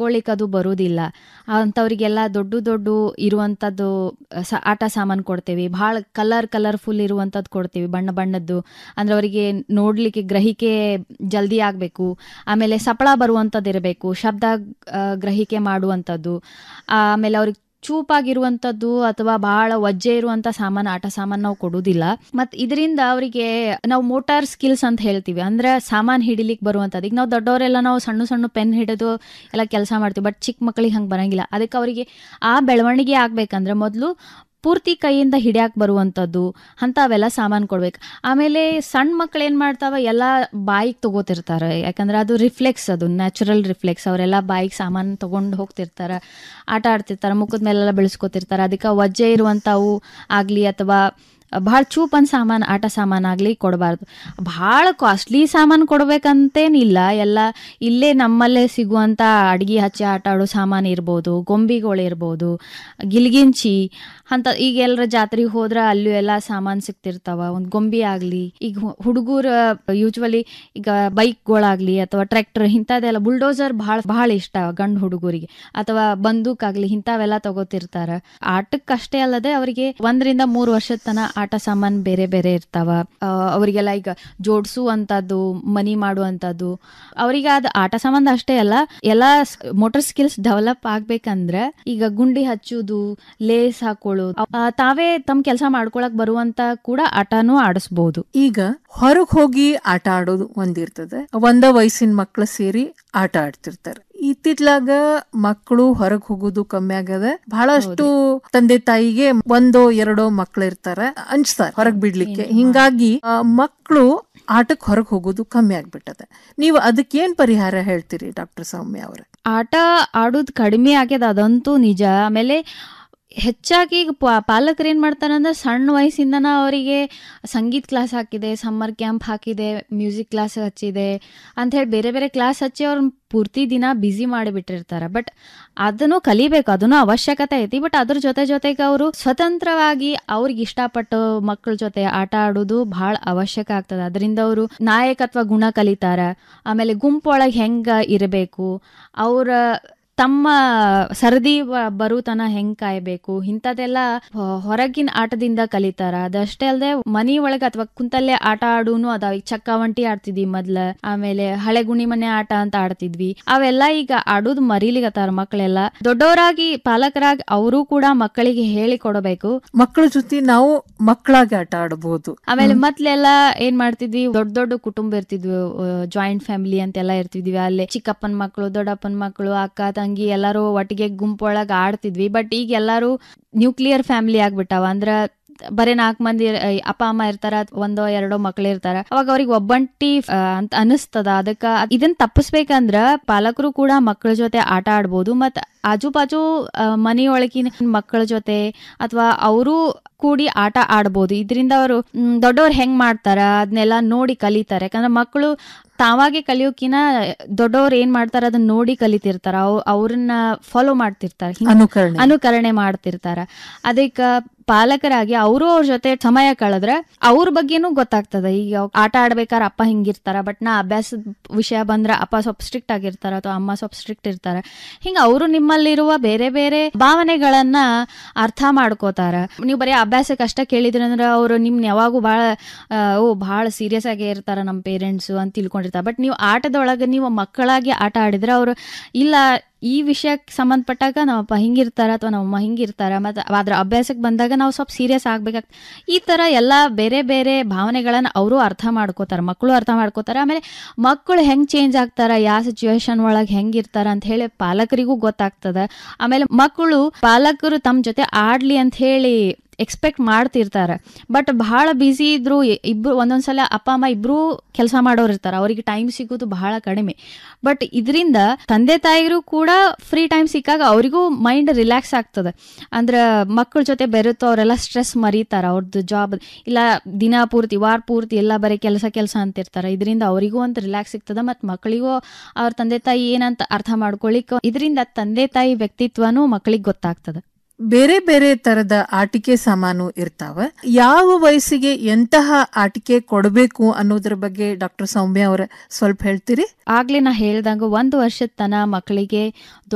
ತಗೊಳ್ಳಿಕ್ಕೆ ಅದು ಬರೋದಿಲ್ಲ ಅಂಥವ್ರಿಗೆಲ್ಲ ದೊಡ್ಡ ದೊಡ್ಡ ಇರುವಂಥದ್ದು ಸ ಆಟ ಸಾಮಾನು ಕೊಡ್ತೇವೆ ಭಾಳ ಕಲರ್ ಕಲರ್ಫುಲ್ ಇರುವಂಥದ್ದು ಕೊಡ್ತೀವಿ ಬಣ್ಣ ಬಣ್ಣದ್ದು ಅಂದರೆ ಅವರಿಗೆ ನೋಡಲಿಕ್ಕೆ ಗ್ರಹಿಕೆ ಜಲ್ದಿ ಆಗಬೇಕು ಆಮೇಲೆ ಸಪ್ಪಳ ಬರುವಂಥದ್ದು ಇರಬೇಕು ಶಬ್ದ ಆ, ಗ್ರಹಿಕೆ ಮಾಡುವಂಥದ್ದು ಆಮೇಲೆ ಅವ್ರಿಗೆ ಚೂಪಾಗಿರುವಂಥದ್ದು ಅಥವಾ ಬಹಳ ವಜ್ಜೆ ಇರುವಂಥ ಸಾಮಾನು ಆಟ ಸಾಮಾನು ನಾವು ಕೊಡೋದಿಲ್ಲ ಮತ್ತು ಇದರಿಂದ ಅವರಿಗೆ ನಾವು ಮೋಟಾರ್ ಸ್ಕಿಲ್ಸ್ ಅಂತ ಹೇಳ್ತೀವಿ ಅಂದ್ರೆ ಸಾಮಾನು ಹಿಡಿಲಿಕ್ಕೆ ಬರುವಂಥದ್ದು ಈಗ ನಾವು ದೊಡ್ಡವರೆಲ್ಲ ನಾವು ಸಣ್ಣ ಸಣ್ಣ ಪೆನ್ ಹಿಡಿದು ಎಲ್ಲ ಕೆಲಸ ಮಾಡ್ತೀವಿ ಬಟ್ ಚಿಕ್ಕ ಮಕ್ಕಳಿಗೆ ಹಂಗೆ ಬರಂಗಿಲ್ಲ ಅದಕ್ಕೆ ಅವರಿಗೆ ಆ ಬೆಳವಣಿಗೆ ಆಗ್ಬೇಕಂದ್ರೆ ಮೊದಲು ಪೂರ್ತಿ ಕೈಯಿಂದ ಹಿಡಿಯಕ್ಕೆ ಬರುವಂಥದ್ದು ಅಂಥವೆಲ್ಲ ಸಾಮಾನು ಕೊಡ್ಬೇಕು ಆಮೇಲೆ ಸಣ್ಣ ಮಕ್ಳು ಏನು ಮಾಡ್ತಾವ ಎಲ್ಲ ಬಾಯಿಗೆ ತಗೋತಿರ್ತಾರೆ ಯಾಕಂದ್ರೆ ಅದು ರಿಫ್ಲೆಕ್ಸ್ ಅದು ನ್ಯಾಚುರಲ್ ರಿಫ್ಲೆಕ್ಸ್ ಅವರೆಲ್ಲ ಬಾಯಿಗೆ ಸಾಮಾನು ತೊಗೊಂಡು ಹೋಗ್ತಿರ್ತಾರೆ ಆಟ ಆಡ್ತಿರ್ತಾರೆ ಮುಖದ ಮೇಲೆಲ್ಲ ಬೆಳೆಸ್ಕೊತಿರ್ತಾರೆ ಅದಕ್ಕೆ ವಜ್ಜೆ ಇರುವಂಥವು ಆಗಲಿ ಅಥವಾ ಭಾಳ ಚೂಪನ್ ಸಾಮಾನು ಆಟ ಸಾಮಾನಾಗಲಿ ಕೊಡಬಾರ್ದು ಭಾಳ ಕಾಸ್ಟ್ಲಿ ಸಾಮಾನು ಕೊಡ್ಬೇಕಂತೇನಿಲ್ಲ ಎಲ್ಲ ಇಲ್ಲೇ ನಮ್ಮಲ್ಲೇ ಸಿಗುವಂಥ ಅಡ್ಗೆ ಹಚ್ಚಿ ಆಟ ಆಡೋ ಸಾಮಾನು ಇರ್ಬೋದು ಗೊಂಬಿಗಳು ಇರ್ಬೋದು ಗಿಲ್ಗಿಂಚಿ ಅಂತ ಈಗ ಎಲ್ಲರ ಜಾತ್ರೆಗೆ ಹೋದ್ರೆ ಅಲ್ಲೂ ಎಲ್ಲ ಸಾಮಾನು ಸಿಗ್ತಿರ್ತಾವ ಒಂದು ಗೊಂಬಿ ಆಗಲಿ ಈಗ ಹುಡುಗರ ಯೂಶ್ವಲಿ ಈಗ ಬೈಕ್ಗಳಾಗಲಿ ಅಥವಾ ಟ್ರ್ಯಾಕ್ಟರ್ ಇಂಥದ್ದೆಲ್ಲ ಬುಲ್ಡೋಸರ್ ಭಾಳ ಭಾಳ ಇಷ್ಟ ಗಂಡು ಹುಡುಗರಿಗೆ ಅಥವಾ ಬಂದೂಕ್ ಆಗಲಿ ಇಂಥವೆಲ್ಲ ತಗೋತಿರ್ತಾರೆ ಆಟಕ್ಕಷ್ಟೇ ಅಲ್ಲದೆ ಅವರಿಗೆ ಒಂದರಿಂದ ಮೂರು ವರ್ಷದ ತನ ಆಟ ಸಾಮಾನು ಬೇರೆ ಬೇರೆ ಇರ್ತಾವ ಆ, ಅವರಿಗೆಲ್ಲ ಈಗ ಜೋಡಿಸುವಂಥದ್ದು ಮನಿ ಮಾಡುವಂಥದ್ದು ಅವರಿಗೆ ಅದು ಆಟ ಸಾಮಾನು ಅಷ್ಟೇ ಅಲ್ಲ ಎಲ್ಲ ಮೋಟರ್ ಸ್ಕಿಲ್ಸ್ ಡೆವಲಪ್ ಆಗ್ಬೇಕಂದ್ರೆ ಈಗ ಗುಂಡಿ ಹಚ್ಚುದು ಲೇಸ್ ಹಾಕೊಳ್ಳೋದು ಆ, ತಾವೇ ತಮ್ಮ ಕೆಲಸ ಮಾಡ್ಕೊಳಕ್ ಬರುವಂತ ಕೂಡ ಆಟನೂ ಆಡಿಸ್ಬೋದು ಈಗ ಹೊರಗ್ ಹೋಗಿ ಆಟ ಆಡೋದು ಒಂದಿರ್ತದೆ ಒಂದ ವಯಸ್ಸಿನ ಮಕ್ಳು ಸೇರಿ ಆಟ ಆಡ್ತಿರ್ತಾರೆ ಇತ್ತಿತ್ಲಾಗ ಮಕ್ಕಳು ಹೊರಗ್ ಹೋಗೋದು ಕಮ್ಮಿ ಆಗದ ಬಹಳಷ್ಟು ತಂದೆ ತಾಯಿಗೆ ಒಂದೋ ಎರಡೋ ಮಕ್ಳು ಇರ್ತಾರ ಅನ್ಸ್ತಾರ ಹೊರಗ್ ಬಿಡ್ಲಿಕ್ಕೆ ಹಿಂಗಾಗಿ ಮಕ್ಕಳು ಆಟಕ್ ಹೊರಗ್ ಹೋಗೋದು ಕಮ್ಮಿ ಆಗ್ಬಿಟ್ಟದ ನೀವು ಅದಕ್ಕೇನ್ ಪರಿಹಾರ ಹೇಳ್ತೀರಿ ಡಾಕ್ಟರ್ ಸೌಮ್ಯ ಅವ್ರ ಆಟ ಆಡೋದು ಕಡಿಮೆ ಆಗ್ಯದ ಅದಂತೂ ನಿಜ ಆಮೇಲೆ ಹೆಚ್ಚಾಗಿ ಈಗ ಪಾ- ಪಾಲಕರು ಏನು ಮಾಡ್ತಾರೆ ಅಂದ್ರೆ ಸಣ್ಣ ವಯಸ್ಸಿಂದನ ಅವರಿಗೆ ಸಂಗೀತ ಕ್ಲಾಸ್ ಹಾಕಿದೆ ಸಮ್ಮರ್ ಕ್ಯಾಂಪ್ ಹಾಕಿದೆ ಮ್ಯೂಸಿಕ್ ಕ್ಲಾಸ್ ಹಚ್ಚಿದೆ ಅಂಥೇಳಿ ಬೇರೆ ಬೇರೆ ಕ್ಲಾಸ್ ಹಚ್ಚಿ ಅವ್ರನ್ನ ಪೂರ್ತಿ ದಿನ ಬ್ಯುಸಿ ಮಾಡಿಬಿಟ್ಟಿರ್ತಾರೆ ಬಟ್ ಅದನ್ನು ಕಲಿಬೇಕು ಅದನ್ನು ಅವಶ್ಯಕತೆ ಐತಿ ಬಟ್ ಅದ್ರ ಜೊತೆ ಜೊತೆಗೆ ಅವರು ಸ್ವತಂತ್ರವಾಗಿ ಅವ್ರಿಗೆ ಇಷ್ಟಪಟ್ಟು ಮಕ್ಕಳ ಜೊತೆ ಆಟ ಆಡೋದು ಬಹಳ ಅವಶ್ಯಕ ಆಗ್ತದೆ ಅದರಿಂದ ಅವರು ನಾಯಕತ್ವ ಗುಣ ಕಲಿತಾರ ಆಮೇಲೆ ಗುಂಪೊಳಗೆ ಹೆಂಗ ಇರಬೇಕು ಅವರ ತಮ್ಮ ಸರದಿ ಬ- ಬರುತನ ಹೆಂಗ್ ಕಾಯ್ಬೇಕು ಇಂಥದ್ದೆಲ್ಲ ಹೊ- ಹೊರಗಿನ ಆಟದಿಂದ ಕಲಿತಾರ ಅದಷ್ಟೇ ಅಲ್ಲದೆ ಮನಿ ಒಳಗ ಅಥವಾ ಕುಂತಲ್ಲೇ ಆಟ ಆಡೂನು ಅದಾವ ಈಗ ಚಕ್ಕಾವಂಟಿ ಆಡ್ತಿದ್ವಿ ಮೊದ್ಲ ಆಮೇಲೆ ಹಳೆ ಗುಣಿ ಮನೆ ಆಟ ಅಂತ ಆಡ್ತಿದ್ವಿ ಅವೆಲ್ಲ ಈಗ ಆಡೋದು ಮರೀಲಿಗತ್ತಾರ ಮಕ್ಕಳೆಲ್ಲ ದೊಡ್ಡವರಾಗಿ ಪಾಲಕರಾಗಿ ಅವರು ಕೂಡ ಮಕ್ಕಳಿಗೆ ಹೇಳಿ ಕೊಡಬೇಕು ಮಕ್ಕಳ ಜೊತೆ ನಾವು ಮಕ್ಕಳಾಗಿ ಆಟ ಆಡಬಹುದು ಆಮೇಲೆ ಮೊದ್ಲೆಲ್ಲ ಏನ್ ಮಾಡ್ತಿದ್ವಿ ದೊಡ್ಡ ದೊಡ್ಡ ಕುಟುಂಬ ಇರ್ತಿದ್ವಿ ಜಾಯಿಂಟ್ ಫ್ಯಾಮಿಲಿ ಅಂತೆಲ್ಲ ಇರ್ತಿದ್ವಿ ಅಲ್ಲಿ ಚಿಕ್ಕಪ್ಪನ ಮಕ್ಕಳು ದೊಡ್ಡಪ್ಪನ ಮಕ್ಕಳು ಅಕ್ಕ ತಂಗಿ ಎಲ್ಲರೂ ಒಟ್ಟಿಗೆ ಗುಂಪೊಳಗ ಆಡ್ತಿದ್ವಿ ಬಟ್ ಈಗ ಎಲ್ಲಾರು ನ್ಯೂಕ್ಲಿಯರ್ ಫ್ಯಾಮಿಲಿ ಆಗ್ಬಿಟ್ಟಾವ ಅಂದ್ರ ಬರೀ ನಾಲ್ಕು ಮಂದಿ ಇರ್- ಐ- ಅಪ್ಪ ಅಮ್ಮ ಇರ್ತಾರ ಒಂದೋ ಎರಡೋ ಮಕ್ಳು ಇರ್ತಾರ ಅವಾಗ ಅವ್ರಿಗೆ ಒಬ್ಬಂಟಿ ಆ, ಅಂತ ಅನಿಸ್ತದ ಅದಕ್ಕ ಅದ್- ಇದನ್ ತಪ್ಪಿಸ್ಬೇಕಂದ್ರ ಪಾಲಕರು ಕೂಡ ಮಕ್ಕಳ ಜೊತೆ ಆಟ ಆಡ್ಬೋದು ಮತ್ ಆಜು ಬಾಜು ಆ, ಮನೆಯೊಳಗಿನ ಮಕ್ಕಳ ಜೊತೆ ಅಥವಾ ಅವರು ಕೂಡಿ ಆಟ ಆಡ್ಬೋದು ಇದರಿಂದ ಅವರು ದೊಡ್ಡವ್ರು ಹೆಂಗ್ ಮಾಡ್ತಾರ ಅದನ್ನೆಲ್ಲ ನೋಡಿ ಕಲಿತಾರೆ ಯಾಕಂದ್ರೆ ಮಕ್ಕಳು ತಾವಾಗೆ ಕಲಿಯೋಕಿನ ದೊಡ್ಡವ್ರು ಏನ್ ಮಾಡ್ತಾರ ಅದನ್ನ ನೋಡಿ ಕಲಿತಿರ್ತಾರ ಅವ್- ಅವ್ರನ್ನ ಫಾಲೋ ಮಾಡ್ತಿರ್ತಾರೆ ಹಿಂಗ್ ಅನುಕರಣೆ ಅನುಕರಣೆ ಮಾಡ್ತಿರ್ತಾರ ಅದಕ್ಕ ಪಾಲಕರಾಗಿ ಅವರು ಅವ್ರ ಜೊತೆ ಸಮಯ ಕಳೆದ್ರೆ ಅವ್ರ ಬಗ್ಗೆನೂ ಗೊತ್ತಾಗ್ತದೆ ಈಗ ಆಟ ಆಡ್ಬೇಕಾದ್ರೆ ಅಪ್ಪ ಹಿಂಗಿರ್ತಾರ ಬಟ್ ನಾ ಅಭ್ಯಾಸದ ವಿಷಯ ಬಂದ್ರೆ ಅಪ್ಪ ಸ್ವಲ್ಪ ಸ್ಟ್ರಿಕ್ಟ್ ಆಗಿರ್ತಾರ ಅಥವಾ ಅಮ್ಮ ಸ್ವಲ್ಪ ಸ್ಟ್ರಿಕ್ಟ್ ಇರ್ತಾರ ಹಿಂಗ ಅವರು ನಿಮ್ಮಲ್ಲಿರುವ ಬೇರೆ ಬೇರೆ ಭಾವನೆಗಳನ್ನ ಅರ್ಥ ಮಾಡ್ಕೋತಾರ ನೀವು ಬರೀ ಅಭ್ಯಾಸಕ್ಕೆ ಅಷ್ಟ ಕೇಳಿದ್ರಿ ಅಂದ್ರೆ ಅವರು ನಿಮ್ನ ಯಾವಾಗೂ ಭಾಳ ಓ ಭಾಳ ಸೀರಿಯಸ್ ಆಗಿ ಇರ್ತಾರ ನಮ್ಮ ಪೇರೆಂಟ್ಸು ಅಂತ ತಿಳ್ಕೊಂಡಿರ್ತಾರೆ ಬಟ್ ನೀವು ಆಟದೊಳಗೆ ನೀವು ಮಕ್ಕಳಾಗಿ ಆಟ ಆಡಿದ್ರೆ ಅವರು ಇಲ್ಲ ಈ ವಿಷಯಕ್ಕೆ ಸಂಬಂಧಪಟ್ಟಾಗ ನಮ್ಮಪ್ಪ ಹಿಂಗಿರ್ತಾರ ಅಥವಾ ನಮ್ಮಮ್ಮ ಹಿಂಗಿರ್ತಾರ ಮತ್ತು ಅದ್ರ ಅಭ್ಯಾಸಕ್ಕೆ ಬಂದಾಗ ನಾವು ಸ್ವಲ್ಪ ಸೀರಿಯಸ್ ಆಗ್ಬೇಕಾಗ್ತದೆ ಈ ಥರ ಎಲ್ಲ ಬೇರೆ ಬೇರೆ ಭಾವನೆಗಳನ್ನ ಅವರು ಅರ್ಥ ಮಾಡ್ಕೋತಾರೆ ಮಕ್ಕಳು ಅರ್ಥ ಮಾಡ್ಕೋತಾರೆ ಆಮೇಲೆ ಮಕ್ಕಳು ಹೆಂಗೆ ಚೇಂಜ್ ಆಗ್ತಾರ ಯಾವ ಸಿಚುವೇಶನ್ ಒಳಗೆ ಹೆಂಗಿರ್ತಾರ ಅಂತ ಹೇಳಿ ಪಾಲಕರಿಗೂ ಗೊತ್ತಾಗ್ತದ ಆಮೇಲೆ ಮಕ್ಕಳು ಪಾಲಕರು ತಮ್ಮ ಜೊತೆ ಆಡ್ಲಿ ಅಂತ ಹೇಳಿ ಎಕ್ಸ್ಪೆಕ್ಟ್ ಮಾಡ್ತಿರ್ತಾರೆ ಬಟ್ ಬಹಳ ಬ್ಯುಸಿ ಇದ್ರು ಎ- ಇಬ್ರು ಒಂದೊಂದ್ಸಲ ಅಪ್ಪ ಅಮ್ಮ ಇಬ್ರು ಕೆಲಸ ಮಾಡೋರು ಇರ್ತಾರೆ ಅವರಿಗೆ ಟೈಮ್ ಸಿಗೋದು ಬಹಳ ಕಡಿಮೆ ಬಟ್ ಇದರಿಂದ ತಂದೆ ತಾಯಿರು ಕೂಡ ಫ್ರೀ ಟೈಮ್ ಸಿಕ್ಕಾಗ ಅವರಿಗೂ ಮೈಂಡ್ ರಿಲ್ಯಾಕ್ಸ್ ಆಗ್ತದೆ ಅಂದ್ರೆ ಮಕ್ಕಳ ಜೊತೆ ಬೆರೆತು ಅವರೆಲ್ಲ ಸ್ಟ್ರೆಸ್ ಮರೀತಾರ ಅವ್ರದ್ದು ಜಾಬ್ ಇಲ್ಲ ದಿನ ಪೂರ್ತಿ ವಾರ ಪೂರ್ತಿ ಎಲ್ಲ ಬರೀ ಕೆಲಸ ಕೆಲಸ ಅಂತಿರ್ತಾರೆ ಇದರಿಂದ ಅವರಿಗೂ ಅಂತ ರಿಲ್ಯಾಕ್ಸ್ ಸಿಗ್ತದೆ ಮತ್ತು ಮಕ್ಕಳಿಗೂ ಅವ್ರ ತಂದೆ ತಾಯಿ ಏನಂತ ಅರ್ಥ ಮಾಡ್ಕೊಳ್ಳಿಕ್ಕೆ ಇದರಿಂದ ತಂದೆ ತಾಯಿ ವ್ಯಕ್ತಿತ್ವನೂ ಮಕ್ಕಳಿಗೆ ಗೊತ್ತಾಗ್ತದೆ ಬೇರೆ ಬೇರೆ ತರದ ಆಟಿಕೆ ಸಾಮಾನು ಇರ್ತಾವ ಯಾವ ವಯಸ್ಸಿಗೆ ಎಂತಹ ಆಟಿಕೆ ಕೊಡಬೇಕು ಅನ್ನೋದ್ರ ಬಗ್ಗೆ ಡಾಕ್ಟರ್ ಸೌಮ್ಯ ಅವರ ಸ್ವಲ್ಪ ಹೇಳ್ತೀರಿ ಆಗ್ಲೇ ನಾ ಹೇಳ್ದಂಗ ಒಂದು ವರ್ಷದ ತನ ಮಕ್ಕಳಿಗೆ